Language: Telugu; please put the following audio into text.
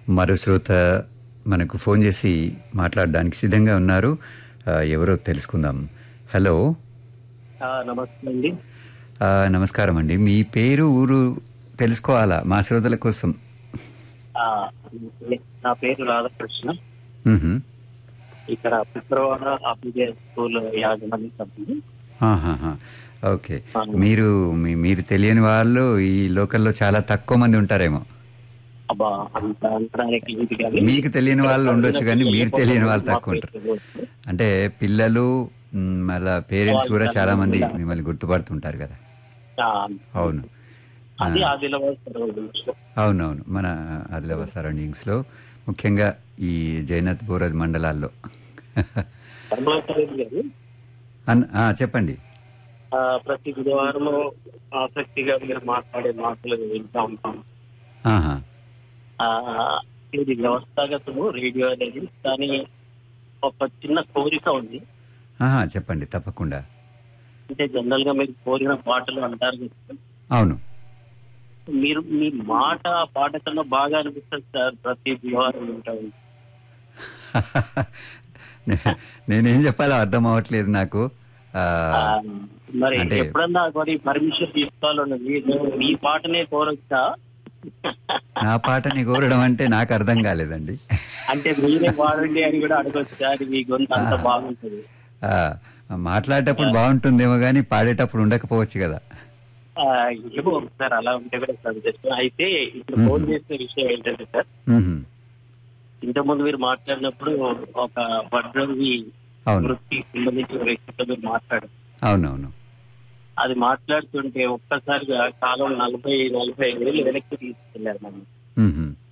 మరో శ్రోత మనకు ఫోన్ చేసి మాట్లాడడానికి సిద్ధంగా ఉన్నారు ఆ, ఎవరో తెలుసుకుందాం హలో ఆ, నమస్తే అండి ఆ, నమస్కారం అండి మీ పేరు ఊరు తెలుసుకోవాలా మా శ్రోతల కోసం ఆ, నా పేరు రాధాకృష్ణ మ్హూ. ఇక్కడ పిత్రవాడ అభిజయ స్కూల్ యాజమాన్య సభ్యులు ఆహాహా. ఓకే మీరు మీ- మీరు తెలియని వాళ్ళు ఈ లోకల్లో చాలా తక్కువ మంది ఉంటారేమో అబ్బా అంత అంతరానికి లేదు కానీ మీకు తెలియని వాళ్ళు ఉండొచ్చు కానీ మీరు తెలియని వాళ్ళు తక్కువ ఉంటారు అంటే పిల్లలు మ్, మళ్ళా పేరెంట్స్ కూడా చాలా మంది మిమ్మల్ని గుర్తుపడుతుంటారు కదా ఆ, అవును అది ఆదిలాబాద్ సర్వీస్ అవునవును మన ఆదిలాబాద్ సరౌండింగ్స్లో ముఖ్యంగా ఈ జైనత్ బోరజ్ మండలాల్లో ధర్మవరం గారు అన్ ఆ, చెప్పండి ఆ, ప్రతి బుధవారం ఆసక్తిగా మీరు మాట్లాడే మాటలు వింటా ఉంటాం ఆహా ఆ, ఇది వ్యవస్థాగతము రేడియో అనేది కానీ ఒక చిన్న కోరిక ఉంది ఆహా చెప్పండి తప్పకుండా అంటే జనరల్ గా మీరు కోరిన పాటలు అంటారు కదా అవును మీరు మీ మాట ఆ పాట కన్నా బాగా అనిపిస్తుంది సార్ ప్రతి బుధవారం వింటాం నే- నేనేం చెప్పాలో అర్థం అవ్వట్లేదు నాకు ఆ, ఆ, మరి అంటే- ఎప్పుడన్నా మరి పర్మిషన్ తీసుకోవాలన్నది నేను ఈ పాటనే కోరొచ్చా నా పాటని కోరడం అంటే నాకు అర్థం కాలేదండి అంటే మీరే పాడండి అని కూడా అడగొచ్చా అది మీ గొంతు అంత బాగుంటుంది ఆ, మాట్లాడేటప్పుడు బాగుంటుందేమో కానీ పాడేటప్పుడు ఉండకపోవచ్చు కదా ఆ, ఏమో ఒకసారి అలా ఉంటే కూడా సంతోషం అయితే ఇప్పుడు ఫోన్ చేసే విషయం ఏంటంటే సార్ మ్హూ. ఇంతకుముందు మీరు మాట్లాడినప్పుడు ఒక వడ్రంగి అవును వృత్తికి సంబంధించిన వ్యక్తితో మీరు మాట్లాడారు అవునవును అది మాట్లాడుతుంటే ఒక్కసారిగా కాలం నలభై నలభై ఐదు వేలు వెనక్కి తీసుకెళ్లారు మనం మ్హూ.